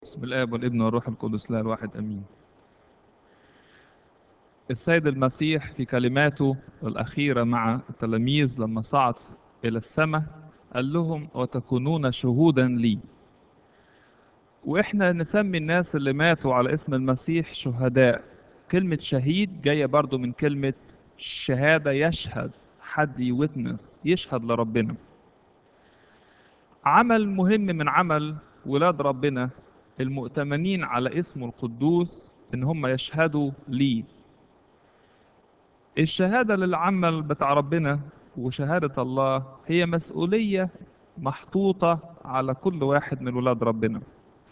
بسم الآب والابن والروح القدس لا الواحد أمين السيد المسيح في كلماته الأخيرة مع التلاميذ لما صعد إلى السماء قال لهم وتكونون شهودا لي وإحنا نسمي الناس اللي ماتوا على اسم المسيح شهداء كلمة شهيد جاية برضو من كلمة شهادة يشهد حد يوتنس يشهد لربنا عمل مهم من عمل ولاد ربنا المؤتمنين على اسمه القدوس ان هم يشهدوا ليه الشهادة للعمل بتاع ربنا وشهادة الله هي مسؤولية محطوطة على كل واحد من ولاد ربنا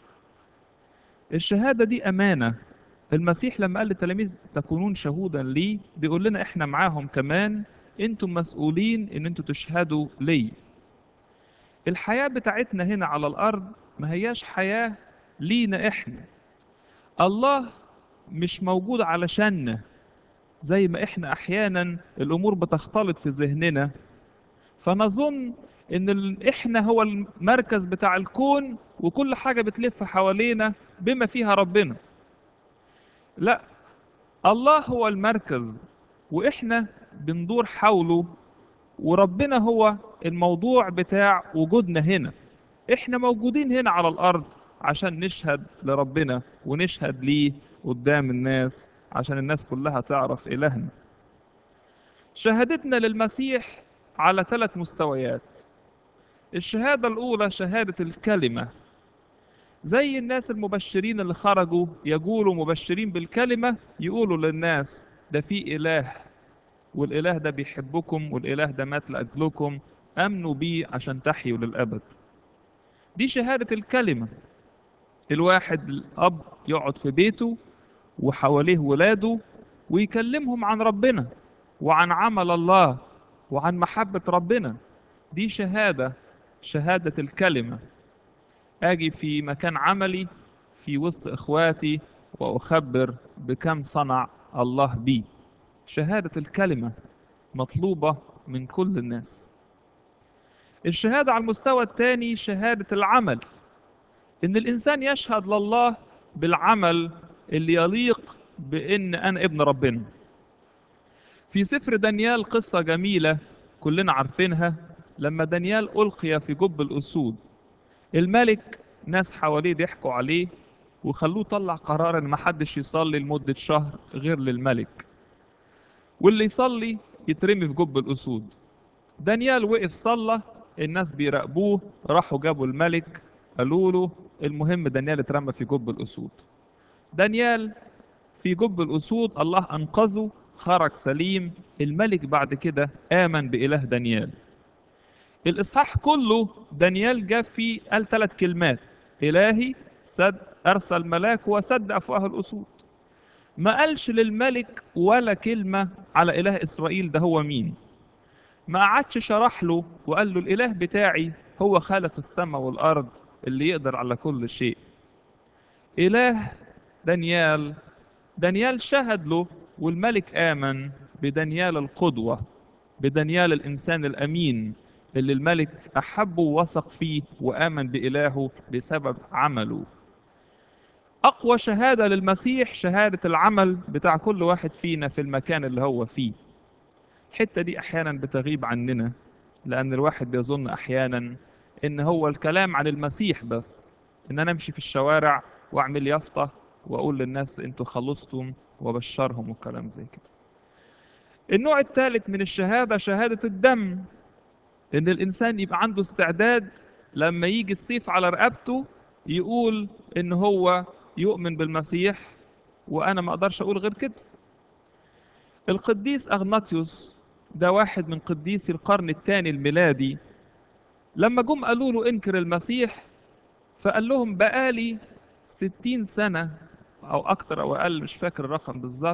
الشهادة دي أمانة المسيح لما قال للتلاميذ تكونون شهودا لي بيقول لنا احنا معاهم كمان انتم مسؤولين ان انتم تشهدوا لي الحياة بتاعتنا هنا على الأرض ما هياش حياة لينا احنا الله مش موجود علشاننا زي ما احنا احيانا الامور بتختلط في ذهننا فنظن ان ال... احنا هو المركز بتاع الكون وكل حاجة بتلف حوالينا بما فيها ربنا لا الله هو المركز واحنا بندور حوله وربنا هو الموضوع بتاع وجودنا هنا احنا موجودين هنا على الارض عشان نشهد لربنا ونشهد ليه قدام الناس عشان الناس كلها تعرف إلهنا شهادتنا للمسيح على ثلاث مستويات الشهادة الأولى شهادة الكلمة زي الناس المبشرين اللي خرجوا يقولوا مبشرين بالكلمة يقولوا للناس ده في إله والإله ده بيحبكم والإله ده مات لأجلكم أمنوا بيه عشان تحيوا للأبد دي شهادة الكلمة الواحد الأب يقعد في بيته وحواليه ولاده ويكلمهم عن ربنا وعن عمل الله وعن محبة ربنا دي شهادة شهادة الكلمة أجي في مكان عملي في وسط إخواتي وأخبر بكم صنع الله بي شهادة الكلمة مطلوبة من كل الناس الشهادة على المستوى الثاني شهادة العمل إن الإنسان يشهد لله بالعمل اللي يليق بإن أنا ابن ربنا في سفر دانيال قصة جميلة كلنا عارفينها لما دانيال ألقي في جب الأسود الملك ناس حواليه ضحكوا عليه وخلوه طلع قرار إن محدش يصلي لمدة شهر غير للملك واللي يصلي يترمي في جب الأسود دانيال وقف صلى الناس بيراقبوه راحوا جابوا الملك قالوا له المهم دانيال اترمى في جب الأسود دانيال في جب الأسود الله أنقذه خرج سليم الملك بعد كده آمن بإله دانيال الإصحاح كله دانيال جاب فيه قال ثلاث كلمات إلهي سد أرسل ملاك وسد أفواه الأسود ما قالش للملك ولا كلمة على إله إسرائيل ده هو مين ما قعدش شرح له وقال له الإله بتاعي هو خالق السماء والأرض اللي يقدر على كل شيء إله دانيال دانيال شهد له والملك آمن بدانيال القدوة بدانيال الإنسان الأمين اللي الملك أحبه ووثق فيه وآمن بإلهه بسبب عمله أقوى شهادة للمسيح شهادة العمل بتاع كل واحد فينا في المكان اللي هو فيه الحتة دي أحيانا بتغيب عننا لأن الواحد بيظن أحيانا إن هو الكلام عن المسيح بس إن أنا أمشي في الشوارع وأعمل يافطة وأقول للناس أنتوا خلصتم وبشرهم والكلام زي كده النوع الثالث من الشهادة شهادة الدم إن الإنسان يبقى عنده استعداد لما يجي السيف على رقبته يقول إن هو يؤمن بالمسيح وأنا ما أقدرش أقول غير كده القديس أغناطيوس ده واحد من قديسي القرن الثاني الميلادي لما جم قالوا له انكر المسيح فقال لهم بقالي ستين سنة أو أكتر أو أقل مش فاكر الرقم بالظبط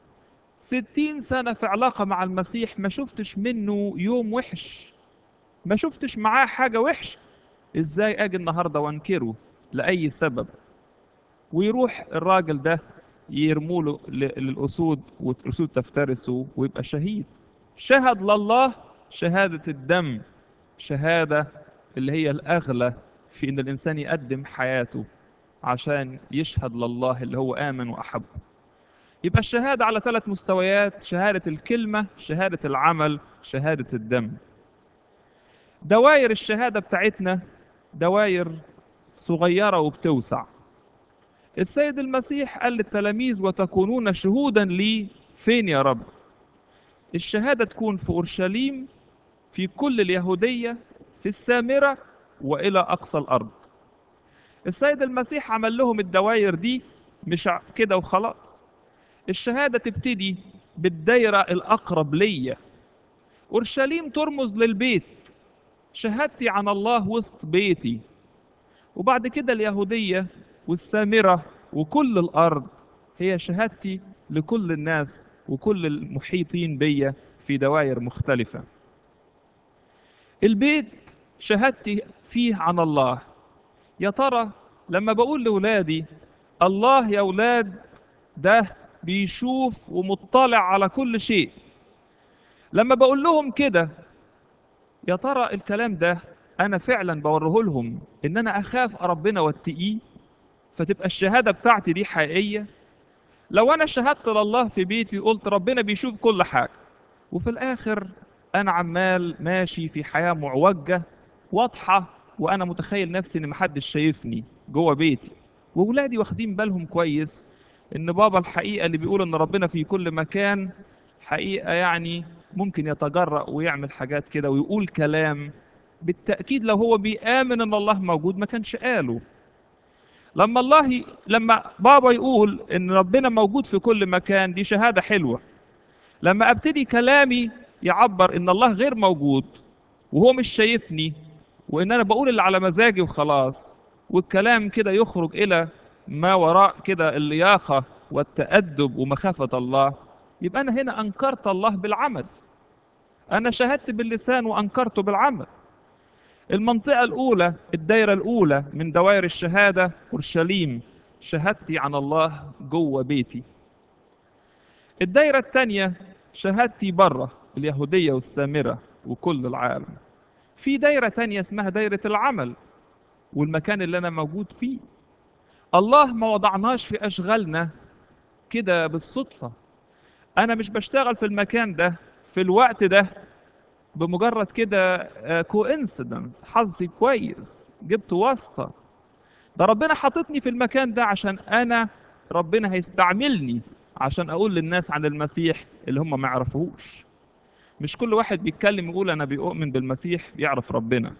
ستين سنة في علاقة مع المسيح ما شفتش منه يوم وحش ما شفتش معاه حاجة وحش إزاي أجي النهاردة وأنكره لأي سبب ويروح الراجل ده يرموله للأسود والأسود تفترسه ويبقى شهيد شهد لله شهادة الدم شهادة اللي هي الأغلى في إن الإنسان يقدم حياته عشان يشهد لله اللي هو آمن وأحبه يبقى الشهادة على ثلاث مستويات شهادة الكلمة شهادة العمل شهادة الدم دوائر الشهادة بتاعتنا دوائر صغيرة وبتوسع السيد المسيح قال للتلاميذ وتكونون شهودا لي فين يا رب الشهادة تكون في أورشليم في كل اليهودية في السامرة وإلى أقصى الأرض السيد المسيح عمل لهم الدوائر دي مش كده وخلاص الشهادة تبتدي بالدايرة الأقرب ليا أورشليم ترمز للبيت شهادتي عن الله وسط بيتي وبعد كده اليهودية والسامرة وكل الأرض هي شهادتي لكل الناس وكل المحيطين بيا في دوائر مختلفة البيت شهادتي فيه عن الله يا ترى لما بقول لأولادي الله يا أولاد ده بيشوف ومطلع على كل شيء لما بقول لهم كده يا ترى الكلام ده أنا فعلا بوريه لهم إن أنا أخاف ربنا واتقيه فتبقى الشهادة بتاعتي دي حقيقية لو أنا شهدت لله في بيتي قلت ربنا بيشوف كل حاجة وفي الآخر أنا عمال ماشي في حياة معوجة واضحة وأنا متخيل نفسي إن محدش شايفني جوه بيتي وولادي واخدين بالهم كويس إن بابا الحقيقة اللي بيقول إن ربنا في كل مكان حقيقة يعني ممكن يتجرأ ويعمل حاجات كده ويقول كلام بالتأكيد لو هو بيآمن إن الله موجود ما كانش قاله لما الله ي... لما بابا يقول ان ربنا موجود في كل مكان دي شهاده حلوه لما ابتدي كلامي يعبر ان الله غير موجود وهو مش شايفني وان انا بقول اللي على مزاجي وخلاص والكلام كده يخرج الى ما وراء كده اللياقه والتادب ومخافه الله يبقى انا هنا انكرت الله بالعمل انا شهدت باللسان وانكرته بالعمل المنطقة الأولى الدايرة الأولى من دوائر الشهادة أورشليم شهادتي عن الله جوه بيتي الدايرة الثانية شهادتي بره اليهودية والسامرة وكل العالم في دايرة تانية اسمها دايرة العمل والمكان اللي أنا موجود فيه الله ما وضعناش في أشغالنا كده بالصدفة أنا مش بشتغل في المكان ده في الوقت ده بمجرد كده كوانسيدنس حظي كويس جبت واسطه ده ربنا حاططني في المكان ده عشان انا ربنا هيستعملني عشان اقول للناس عن المسيح اللي هم ما يعرفوهوش مش كل واحد بيتكلم يقول انا بيؤمن بالمسيح يعرف ربنا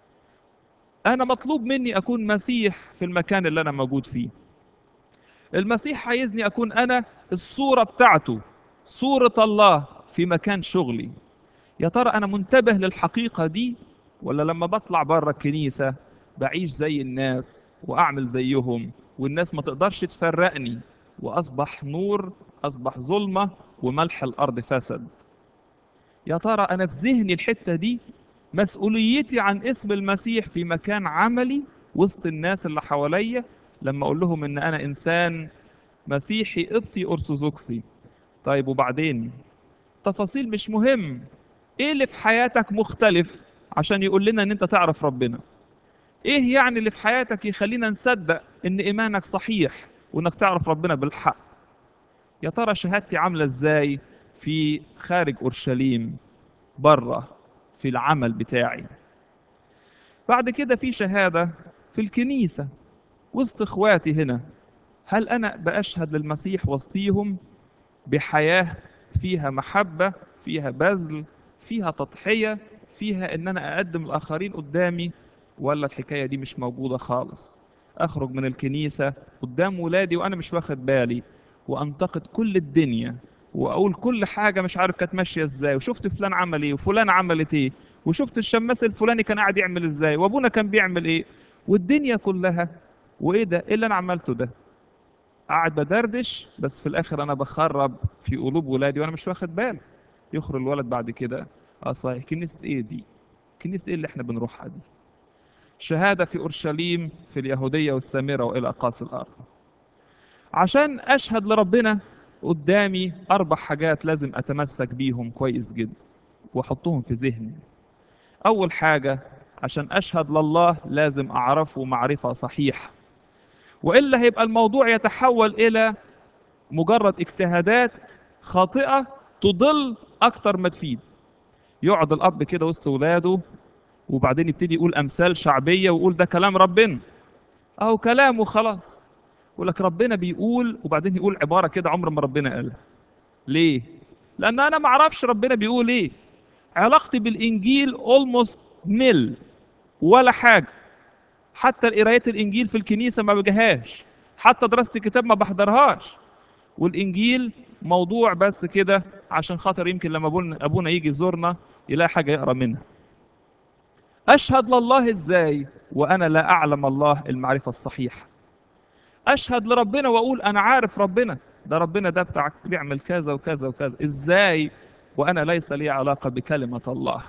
انا مطلوب مني اكون مسيح في المكان اللي انا موجود فيه المسيح عايزني اكون انا الصوره بتاعته صوره الله في مكان شغلي يا ترى انا منتبه للحقيقه دي ولا لما بطلع بره الكنيسه بعيش زي الناس واعمل زيهم والناس ما تقدرش تفرقني واصبح نور اصبح ظلمه وملح الارض فسد يا ترى انا في ذهني الحته دي مسؤوليتي عن اسم المسيح في مكان عملي وسط الناس اللي حواليا لما اقول لهم ان انا انسان مسيحي قبطي ارثوذكسي طيب وبعدين تفاصيل مش مهم ايه اللي في حياتك مختلف عشان يقول لنا ان انت تعرف ربنا ايه يعني اللي في حياتك يخلينا نصدق ان ايمانك صحيح وانك تعرف ربنا بالحق يا ترى شهادتي عامله ازاي في خارج اورشليم بره في العمل بتاعي بعد كده في شهاده في الكنيسه وسط اخواتي هنا هل انا باشهد للمسيح وسطيهم بحياه فيها محبه فيها بذل فيها تضحية فيها ان انا اقدم الاخرين قدامي ولا الحكاية دي مش موجودة خالص اخرج من الكنيسة قدام ولادي وانا مش واخد بالي وانتقد كل الدنيا واقول كل حاجة مش عارف كانت ماشية ازاي وشفت فلان عمل ايه وفلان عملت ايه وشفت الشماس الفلاني كان قاعد يعمل ازاي وابونا كان بيعمل ايه والدنيا كلها وايه ده ايه اللي انا عملته ده قاعد بدردش بس في الاخر انا بخرب في قلوب ولادي وانا مش واخد بالي يخرج الولد بعد كده اه صحيح كنيسة ايه دي كنيسة ايه اللي احنا بنروحها دي شهادة في أورشليم في اليهودية والسامرة وإلى أقاصي الأرض عشان أشهد لربنا قدامي أربع حاجات لازم أتمسك بيهم كويس جدا وأحطهم في ذهني أول حاجة عشان أشهد لله لازم أعرفه معرفة صحيحة والا هيبقى الموضوع يتحول الى مجرد اجتهادات خاطئه تضل اكتر ما تفيد يقعد الاب كده وسط ولاده وبعدين يبتدي يقول امثال شعبيه ويقول ده كلام ربنا اهو كلامه خلاص يقول لك ربنا بيقول وبعدين يقول عباره كده عمر ما ربنا قالها ليه لان انا ما اعرفش ربنا بيقول ايه علاقتي بالانجيل اولموست نل ولا حاجه حتى قرايه الانجيل في الكنيسه ما بجهاش حتى دراسه الكتاب ما بحضرهاش والانجيل موضوع بس كده عشان خاطر يمكن لما ابونا ابونا يجي يزورنا يلاقي حاجه يقرا منها اشهد لله ازاي وانا لا اعلم الله المعرفه الصحيحه اشهد لربنا واقول انا عارف ربنا ده ربنا ده بتاع بيعمل كذا وكذا وكذا ازاي وانا ليس لي علاقه بكلمه الله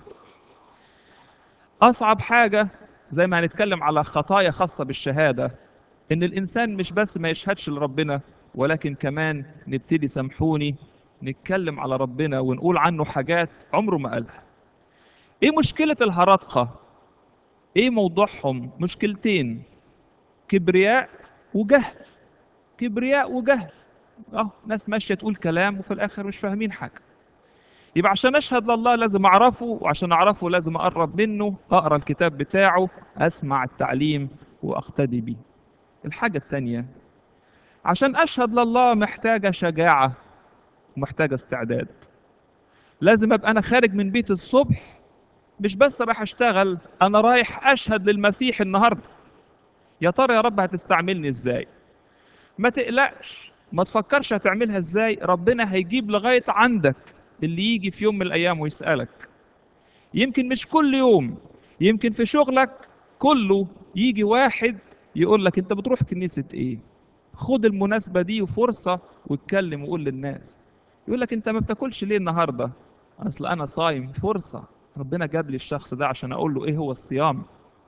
اصعب حاجه زي ما هنتكلم على خطايا خاصه بالشهاده ان الانسان مش بس ما يشهدش لربنا ولكن كمان نبتدي سامحوني نتكلم على ربنا ونقول عنه حاجات عمره ما قالها ايه مشكله الهرطقه ايه موضوعهم مشكلتين كبرياء وجهل كبرياء وجهل اه ناس ماشيه تقول كلام وفي الاخر مش فاهمين حاجه يبقى عشان اشهد لله لازم اعرفه وعشان اعرفه لازم اقرب منه اقرا الكتاب بتاعه اسمع التعليم واقتدي بيه الحاجه الثانيه عشان اشهد لله محتاجه شجاعه ومحتاجه استعداد لازم ابقى انا خارج من بيت الصبح مش بس رايح اشتغل انا رايح اشهد للمسيح النهارده يا ترى يا رب هتستعملني ازاي ما تقلقش ما تفكرش هتعملها ازاي ربنا هيجيب لغايه عندك اللي يجي في يوم من الايام ويسالك يمكن مش كل يوم يمكن في شغلك كله يجي واحد يقول لك انت بتروح كنيسه ايه خد المناسبه دي وفرصه واتكلم وقول للناس يقول لك انت ما بتاكلش ليه النهارده اصل انا صايم فرصه ربنا جاب لي الشخص ده عشان اقول له ايه هو الصيام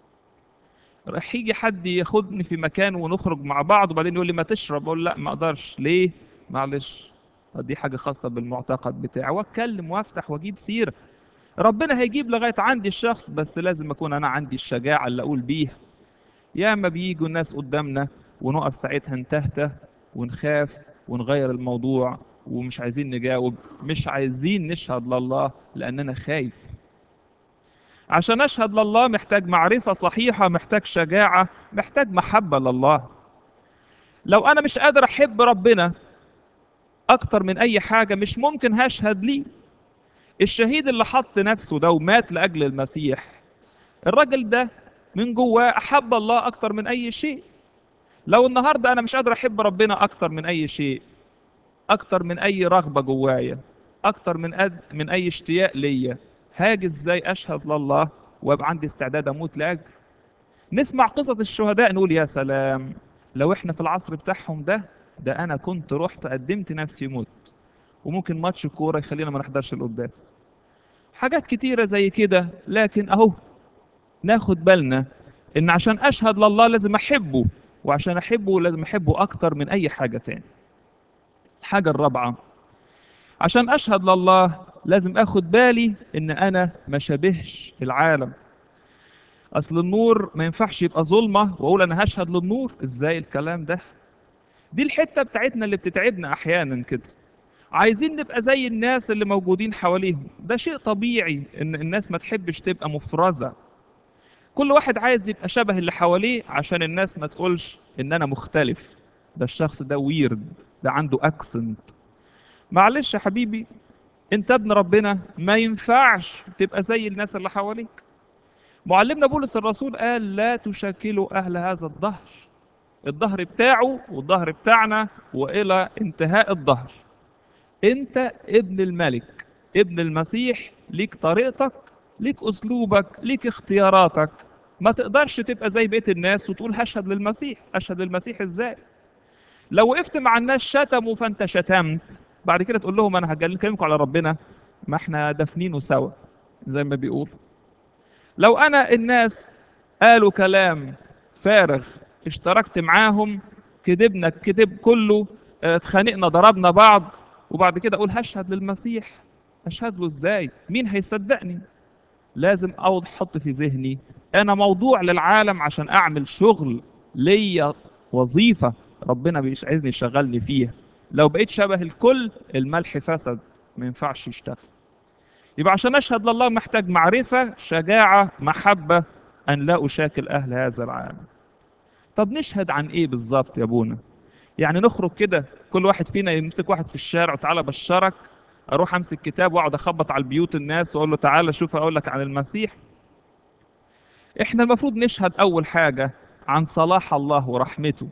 راح يجي حد ياخدني في مكان ونخرج مع بعض وبعدين يقول لي ما تشرب اقول لا ما اقدرش ليه معلش دي حاجه خاصه بالمعتقد بتاعي واتكلم وافتح واجيب سيره ربنا هيجيب لغايه عندي الشخص بس لازم اكون انا عندي الشجاعه اللي اقول بيها ياما بيجوا الناس قدامنا ونقف ساعتها نتهته ونخاف ونغير الموضوع ومش عايزين نجاوب مش عايزين نشهد لله لاننا خايف عشان اشهد لله محتاج معرفه صحيحه محتاج شجاعه محتاج محبه لله لو انا مش قادر احب ربنا اكتر من اي حاجه مش ممكن هشهد ليه الشهيد اللي حط نفسه ده ومات لاجل المسيح الراجل ده من جواه احب الله اكتر من اي شيء لو النهارده انا مش قادر احب ربنا اكتر من اي شيء اكتر من اي رغبه جوايا اكتر من أد... من اي اشتياق ليا هاجي ازاي اشهد لله وابقى عندي استعداد اموت لاجل نسمع قصص الشهداء نقول يا سلام لو احنا في العصر بتاعهم ده ده انا كنت رحت قدمت نفسي موت وممكن ماتش كوره يخلينا ما نحضرش القداس حاجات كتيره زي كده لكن اهو ناخد بالنا ان عشان اشهد لله لازم احبه وعشان احبه لازم احبه اكتر من اي حاجه تاني الحاجه الرابعه عشان اشهد لله لازم اخد بالي ان انا ما شبهش العالم اصل النور ما ينفعش يبقى ظلمه واقول انا هشهد للنور ازاي الكلام ده دي الحته بتاعتنا اللي بتتعبنا احيانا كده عايزين نبقى زي الناس اللي موجودين حواليهم ده شيء طبيعي ان الناس ما تحبش تبقى مفرزه كل واحد عايز يبقى شبه اللي حواليه عشان الناس ما تقولش ان انا مختلف ده الشخص ده ويرد ده عنده اكسنت معلش يا حبيبي انت ابن ربنا ما ينفعش تبقى زي الناس اللي حواليك معلمنا بولس الرسول قال لا تشكلوا اهل هذا الظهر الظهر بتاعه والظهر بتاعنا والى انتهاء الظهر انت ابن الملك ابن المسيح ليك طريقتك ليك اسلوبك ليك اختياراتك ما تقدرش تبقى زي بقيه الناس وتقول هشهد للمسيح اشهد للمسيح ازاي لو وقفت مع الناس شتموا فانت شتمت بعد كده تقول لهم انا هكلمكم على ربنا ما احنا دافنينه سوا زي ما بيقول لو انا الناس قالوا كلام فارغ اشتركت معاهم كذبنا الكذب كله اه، اتخانقنا ضربنا بعض وبعد كده اقول هشهد للمسيح اشهد له ازاي مين هيصدقني لازم اوضح احط في ذهني انا موضوع للعالم عشان اعمل شغل ليا وظيفة ربنا مش عايزني يشغلني فيها لو بقيت شبه الكل الملح فسد ما ينفعش يشتغل يبقى عشان اشهد لله محتاج معرفة شجاعة محبة ان لا اشاكل اهل هذا العالم طب نشهد عن ايه بالظبط يا ابونا يعني نخرج كده كل واحد فينا يمسك واحد في الشارع وتعالى بشرك اروح امسك كتاب واقعد اخبط على البيوت الناس واقول له تعالى شوف اقول لك عن المسيح احنا المفروض نشهد اول حاجة عن صلاح الله ورحمته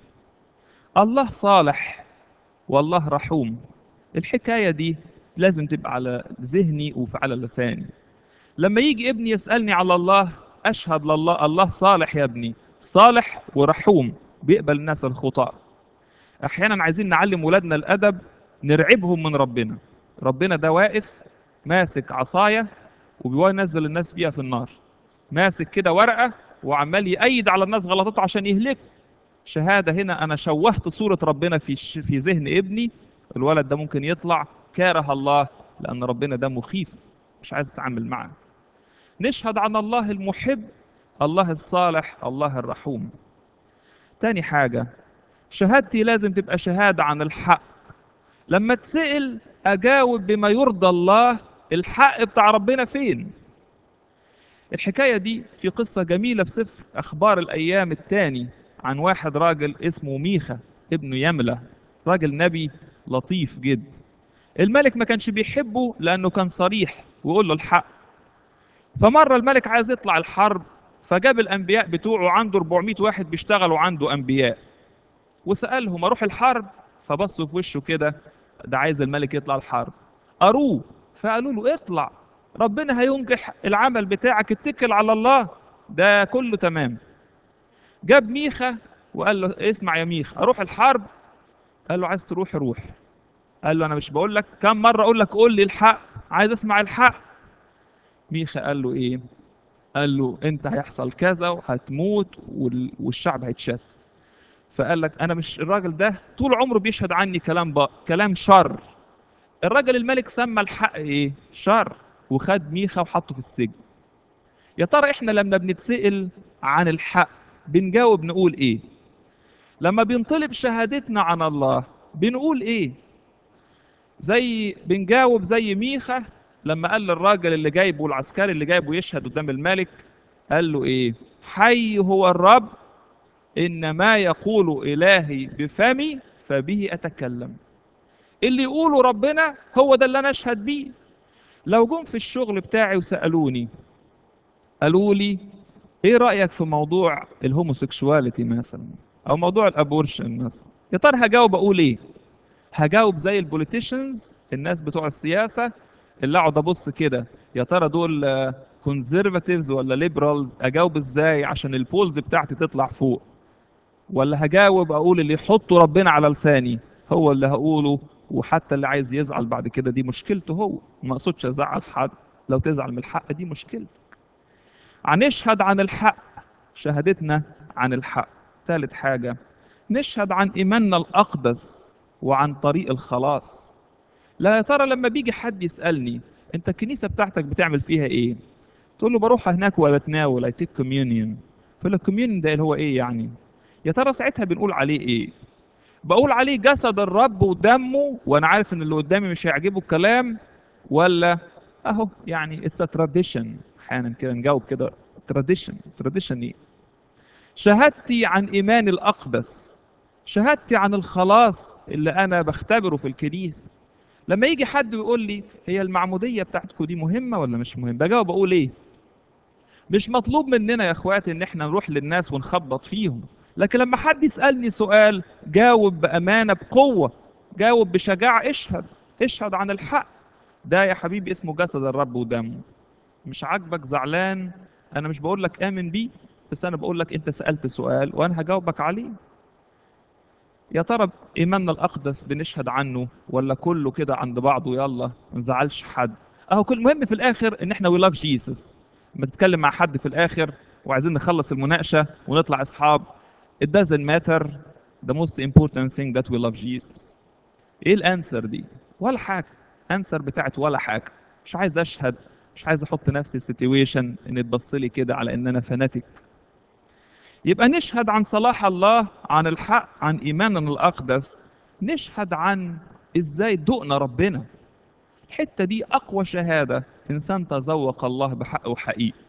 الله صالح والله رحوم الحكاية دي لازم تبقى على ذهني وعلى لساني لما يجي ابني يسألني على الله أشهد لله الله صالح يا ابني صالح ورحوم بيقبل الناس الخطأ أحيانا عايزين نعلم ولادنا الأدب نرعبهم من ربنا ربنا ده واقف ماسك عصاية وبينزل الناس فيها في النار ماسك كده ورقة وعمال يأيد على الناس غلطته عشان يهلكه شهادة هنا أنا شوهت صورة ربنا في ش... في ذهن ابني الولد ده ممكن يطلع كاره الله لأن ربنا ده مخيف مش عايز أتعامل معاه نشهد عن الله المحب الله الصالح الله الرحوم تاني حاجة شهادتي لازم تبقى شهادة عن الحق لما تسأل أجاوب بما يرضى الله الحق بتاع ربنا فين الحكاية دي في قصة جميلة في سفر أخبار الأيام التاني عن واحد راجل اسمه ميخا ابنه يملة راجل نبي لطيف جد الملك ما كانش بيحبه لأنه كان صريح ويقول له الحق فمرة الملك عايز يطلع الحرب فجاب الأنبياء بتوعه عنده 400 واحد بيشتغلوا عنده أنبياء وسألهم أروح الحرب فبصوا في وشه كده ده عايز الملك يطلع الحرب أروه فقالوا له اطلع ربنا هينجح العمل بتاعك اتكل على الله ده كله تمام جاب ميخا وقال له اسمع يا ميخا اروح الحرب قال له عايز تروح روح قال له انا مش بقول لك كم مره اقول لك قول لي الحق عايز اسمع الحق ميخا قال له ايه قال له انت هيحصل كذا وهتموت وال- والشعب هيتشت فقال لك انا مش الراجل ده طول عمره بيشهد عني كلام بق كلام شر الراجل الملك سمى الحق ايه شر وخد ميخا وحطه في السجن يا ترى احنا لما بنتسأل عن الحق بنجاوب نقول ايه لما بينطلب شهادتنا عن الله بنقول ايه زي بنجاوب زي ميخا لما قال للراجل اللي جايبه العسكري اللي جايبه يشهد قدام الملك قال له ايه حي هو الرب ان ما يقول الهي بفمي فبه اتكلم اللي يقوله ربنا هو ده اللي انا اشهد بيه لو جم في الشغل بتاعي وسالوني قالوا لي ايه رايك في موضوع الهوموسيكشواليتي مثلا او موضوع الابورشن مثلا يا ترى هجاوب اقول ايه هجاوب زي البوليتيشنز الناس بتوع السياسه اللي اقعد ابص كده يا ترى دول كونزرفاتيفز ولا ليبرالز اجاوب ازاي عشان البولز بتاعتي تطلع فوق ولا هجاوب اقول اللي يحطه ربنا على لساني هو اللي هقوله وحتى اللي عايز يزعل بعد كده دي مشكلته هو ما اقصدش ازعل حد لو تزعل من الحق دي مشكلتك هنشهد عن الحق شهادتنا عن الحق ثالث حاجة نشهد عن إيماننا الأقدس وعن طريق الخلاص لا يا ترى لما بيجي حد يسألني أنت الكنيسة بتاعتك بتعمل فيها إيه؟ تقول له بروح هناك وبتناول I take communion فالكوميونيون ده اللي هو إيه يعني؟ يا ترى ساعتها بنقول عليه إيه؟ بقول عليه جسد الرب ودمه وأنا عارف إن اللي قدامي مش هيعجبه الكلام ولا أهو يعني اتس تراديشن احيانا كده نجاوب كده تراديشن تراديشن ايه شهادتي عن ايمان الاقدس شهادتي عن الخلاص اللي انا بختبره في الكنيسه لما يجي حد ويقول لي هي المعموديه بتاعتكم دي مهمه ولا مش مهمه بجاوب اقول ايه مش مطلوب مننا يا اخواتي ان احنا نروح للناس ونخبط فيهم لكن لما حد يسالني سؤال جاوب بامانه بقوه جاوب بشجاعه اشهد اشهد عن الحق ده يا حبيبي اسمه جسد الرب ودمه مش عاجبك زعلان انا مش بقول لك امن بيه بس انا بقول لك انت سالت سؤال وانا هجاوبك عليه يا ترى ايماننا الاقدس بنشهد عنه ولا كله كده عند بعضه يلا ما نزعلش حد اهو كل مهم في الاخر ان احنا وي لاف جيسس لما تتكلم مع حد في الاخر وعايزين نخلص المناقشه ونطلع اصحاب it doesn't matter the most important thing that we love Jesus ايه الانسر دي ولا حاجه انسر بتاعت ولا حاجه مش عايز اشهد مش عايز احط نفسي في سيتويشن ان تبص لي كده على ان انا فاناتيك يبقى نشهد عن صلاح الله عن الحق عن ايماننا الاقدس نشهد عن ازاي دقنا ربنا الحته دي اقوى شهاده انسان تذوق الله بحق وحقيقي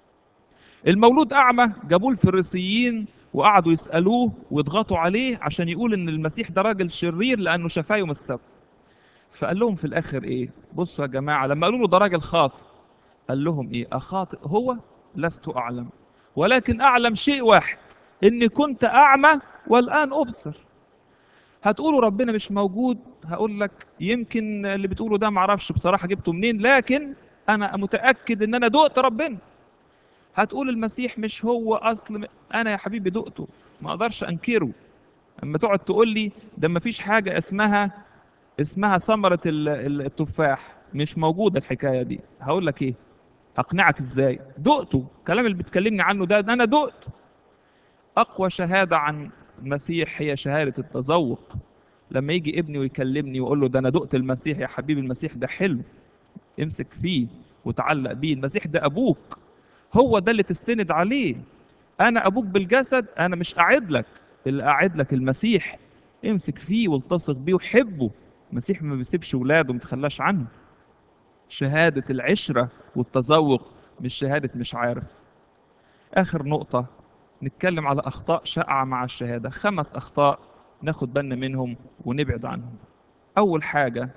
المولود اعمى جابوه الفريسيين وقعدوا يسالوه ويضغطوا عليه عشان يقول ان المسيح ده راجل شرير لانه شفاه يوم السبت فقال لهم في الاخر ايه بصوا يا جماعه لما قالوا له ده راجل خاطئ قال لهم ايه اخاطئ هو لست اعلم ولكن اعلم شيء واحد اني كنت اعمى والان ابصر هتقولوا ربنا مش موجود هقول لك يمكن اللي بتقوله ده معرفش بصراحه جبته منين لكن انا متاكد ان انا دقت ربنا هتقول المسيح مش هو اصل انا يا حبيبي دقته ما اقدرش انكره اما تقعد تقول لي ده ما فيش حاجه اسمها اسمها ثمره ال- ال- التفاح مش موجوده الحكايه دي هقول لك ايه اقنعك ازاي دقته الكلام اللي بتكلمني عنه ده, ده انا دقته اقوى شهاده عن المسيح هي شهاده التذوق لما يجي ابني ويكلمني ويقول له ده انا دقت المسيح يا حبيبي المسيح ده حلو امسك فيه وتعلق بيه المسيح ده ابوك هو ده اللي تستند عليه انا ابوك بالجسد انا مش قاعد لك اللي قاعد لك المسيح امسك فيه والتصق بيه وحبه المسيح ما بيسيبش ولاده ما تخلاش عنه شهادة العشرة والتذوق مش شهادة مش عارف آخر نقطة نتكلم على أخطاء شائعة مع الشهادة خمس أخطاء ناخد بالنا منهم ونبعد عنهم أول حاجة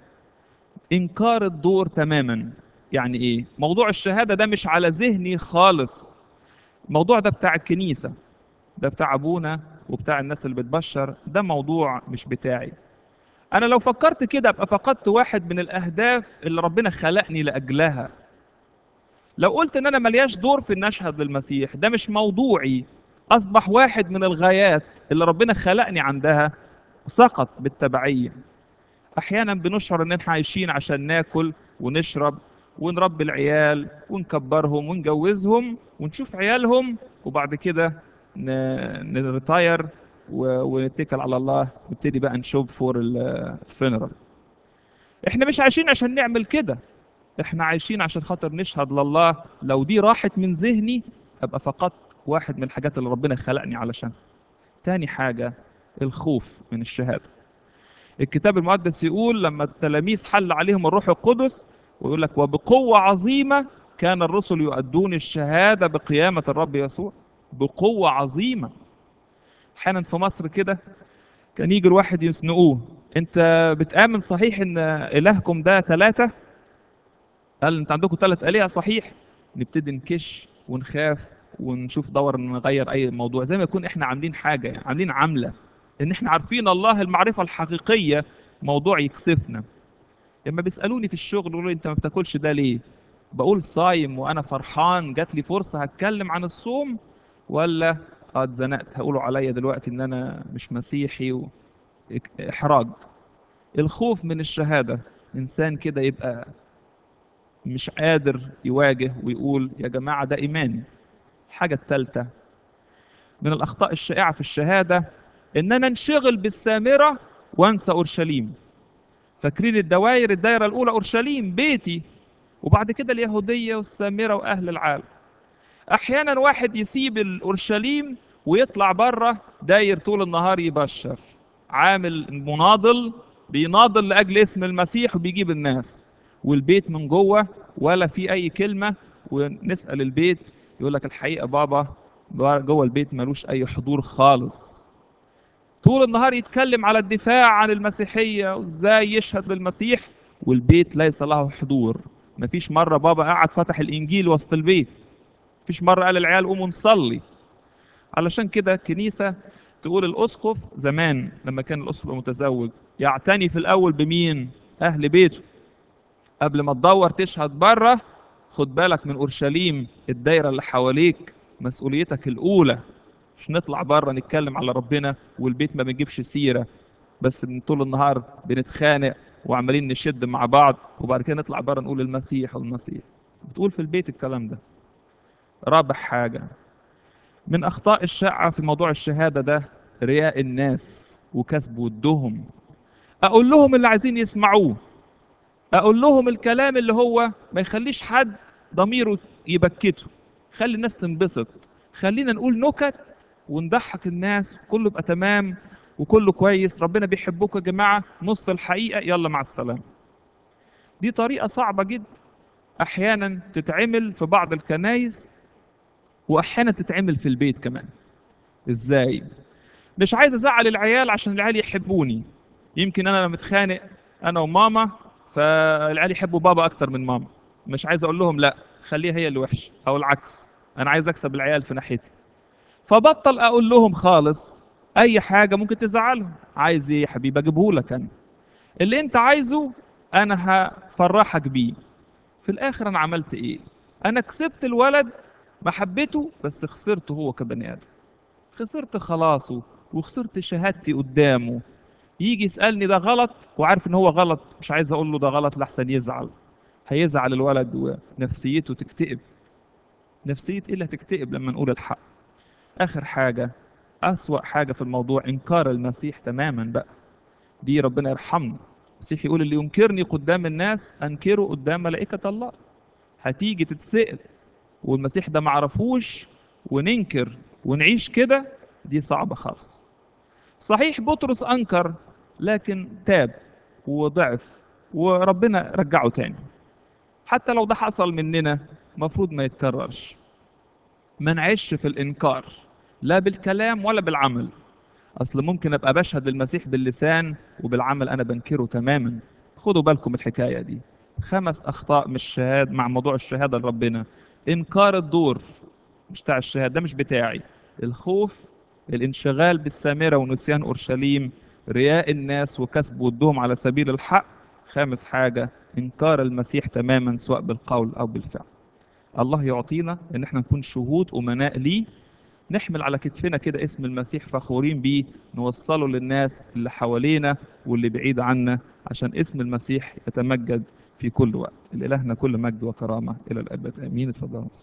إنكار الدور تماما يعني إيه؟ موضوع الشهادة ده مش على ذهني خالص الموضوع ده بتاع الكنيسة ده بتاع أبونا وبتاع الناس اللي بتبشر ده موضوع مش بتاعي أنا لو فكرت كده أبقى فقدت واحد من الأهداف اللي ربنا خلقني لأجلها لو قلت إن أنا ملياش دور في إن أشهد للمسيح ده مش موضوعي أصبح واحد من الغايات اللي ربنا خلقني عندها سقط بالتبعية أحيانا بنشعر إن إحنا عايشين عشان ناكل ونشرب ونربي العيال ونكبرهم ونجوزهم ونشوف عيالهم وبعد كده ن- نريتاير و- ونتكل على الله نبتدي بقى نشوب فور ال- الفينرال احنا مش عايشين عشان نعمل كده احنا عايشين عشان خاطر نشهد لله لو دي راحت من ذهني ابقى فقدت واحد من الحاجات اللي ربنا خلقني علشان تاني حاجة الخوف من الشهادة الكتاب المقدس يقول لما التلاميذ حل عليهم الروح القدس ويقول لك وبقوة عظيمة كان الرسل يؤدون الشهادة بقيامة الرب يسوع بقوة عظيمة احيانا في مصر كده كان يجي الواحد يسنقوه انت بتآمن صحيح ان الهكم ده ثلاثة قال انت عندكم ثلاث آلهة صحيح نبتدي نكش ونخاف ونشوف دور ان نغير اي موضوع زي ما يكون احنا عاملين حاجة يعني عاملين عملة ان احنا عارفين الله المعرفة الحقيقية موضوع يكسفنا لما بيسالوني في الشغل يقولوا لي انت ما بتاكلش ده ليه بقول صايم وانا فرحان جات لي فرصه هتكلم عن الصوم ولا اه اتزنقت هقولوا عليا دلوقتي ان انا مش مسيحي و... احراج الخوف من الشهاده انسان كده يبقى مش قادر يواجه ويقول يا جماعه ده ايماني الحاجه الثالثه من الاخطاء الشائعه في الشهاده ان انا انشغل بالسامره وانسى اورشليم فاكرين الدوائر الدايره الاولى اورشليم بيتي وبعد كده اليهوديه والسامره واهل العالم احيانا واحد يسيب الاورشليم ويطلع بره داير طول النهار يبشر عامل مناضل بيناضل لاجل اسم المسيح وبيجيب الناس والبيت من جوه ولا في اي كلمه ونسال البيت يقول لك الحقيقه بابا جوه البيت ملوش اي حضور خالص طول النهار يتكلم على الدفاع عن المسيحية وازاي يشهد للمسيح والبيت ليس له حضور مفيش مرة بابا قعد فتح الإنجيل وسط البيت مفيش مرة قال العيال قوموا نصلي علشان كده الكنيسة تقول الأسقف زمان لما كان الأسقف متزوج يعتني في الأول بمين؟ أهل بيته قبل ما تدور تشهد بره خد بالك من أورشليم الدايرة اللي حواليك مسؤوليتك الأولى مش نطلع بره نتكلم على ربنا والبيت ما بنجيبش سيره بس من طول النهار بنتخانق وعمالين نشد مع بعض وبعد كده نطلع بره نقول المسيح والمسيح بتقول في البيت الكلام ده رابع حاجه من اخطاء الشائعه في موضوع الشهاده ده رياء الناس وكسب ودهم اقول لهم اللي عايزين يسمعوه اقول لهم الكلام اللي هو ما يخليش حد ضميره يبكته خلي الناس تنبسط خلينا نقول نكت ونضحك الناس كله يبقى تمام وكله كويس ربنا بيحبكم يا جماعة نص الحقيقة يلا مع السلامة دي طريقة صعبة جدا أحيانا تتعمل في بعض الكنايس وأحيانا تتعمل في البيت كمان إزاي؟ مش عايز أزعل العيال عشان العيال يحبوني يمكن أنا متخانق أنا وماما فالعيال يحبوا بابا أكتر من ماما مش عايز أقول لهم لا خليها هي اللي وحشة أو العكس أنا عايز أكسب العيال في ناحيتي فبطل أقول لهم خالص أي حاجة ممكن تزعلهم عايز إيه يا حبيبي أجيبه لك أنا اللي أنت عايزه أنا هفرحك بيه في الآخر أنا عملت إيه؟ أنا كسبت الولد محبته بس خسرته هو كبني آدم خسرت خلاصه وخسرت شهادتي قدامه يجي يسألني ده غلط وعارف إن هو غلط مش عايز أقول له ده غلط لحسن يزعل هيزعل الولد ونفسيته تكتئب نفسية إيه اللي هتكتئب لما نقول الحق آخر حاجة أسوأ حاجة في الموضوع إنكار المسيح تماما بقى دي ربنا يرحمنا المسيح يقول اللي ينكرني قدام الناس أنكره قدام ملائكة الله هتيجي تتسأل والمسيح ده معرفوش وننكر ونعيش كده دي صعبة خالص صحيح بطرس أنكر لكن تاب وضعف وربنا رجعه تاني حتى لو ده حصل مننا مفروض ما يتكررش ما نعيش في الإنكار لا بالكلام ولا بالعمل أصل ممكن أبقى بشهد للمسيح باللسان وبالعمل أنا بنكره تماما خدوا بالكم الحكاية دي خمس أخطاء مش شهاد مع موضوع الشهادة لربنا إنكار الدور مش بتاع الشهادة ده مش بتاعي الخوف الانشغال بالسامرة ونسيان أورشليم رياء الناس وكسب ودهم على سبيل الحق خامس حاجة إنكار المسيح تماما سواء بالقول أو بالفعل الله يعطينا إن احنا نكون شهود أمناء ليه نحمل على كتفنا كده اسم المسيح فخورين بيه نوصله للناس اللي حوالينا واللي بعيد عنا عشان اسم المسيح يتمجد في كل وقت لإلهنا كل مجد وكرامة إلى الأبد آمين اتفضلوا